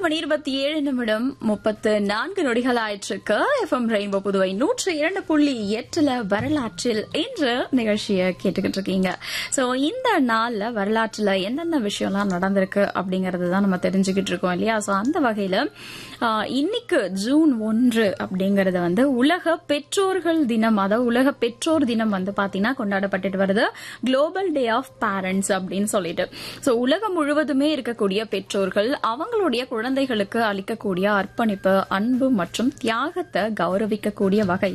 மணி இருபத்தி ஏழு நிமிடம் முப்பத்து நான்கு நொடிகள் ஆயிற்றுக்கு எஃப்எம் ரெயின்போ புதுவை நூற்றி இரண்டு புள்ளி எட்டுல வரலாற்றில் இன்று நிகழ்ச்சியை கேட்டுக்கிட்டு இருக்கீங்க சோ இந்த நாள்ல வரலாற்றுல எந்தெந்த விஷயம்லாம் நடந்திருக்கு அப்படிங்கறது தான் நம்ம தெரிஞ்சுக்கிட்டு இருக்கோம் இல்லையா சோ அந்த வகையில ஆ, இன்னைக்கு ஜூன் ஒன்று அப்படிங்கறது வந்து உலக பெற்றோர்கள் தினம் அதாவது உலக பெற்றோர் தினம் வந்து பாத்தீங்கன்னா கொண்டாடப்பட்டுட்டு வருது குளோபல் டே ஆஃப் பேரண்ட்ஸ் அப்படின்னு சொல்லிட்டு சோ உலகம் முழுவதுமே இருக்கக்கூடிய பெற்றோர்கள் அவங்களுடைய குழந்தைகளுக்கு அளிக்கக்கூடிய அர்ப்பணிப்பு அன்பு மற்றும் தியாகத்தை கௌரவிக்கக்கூடிய வகையில்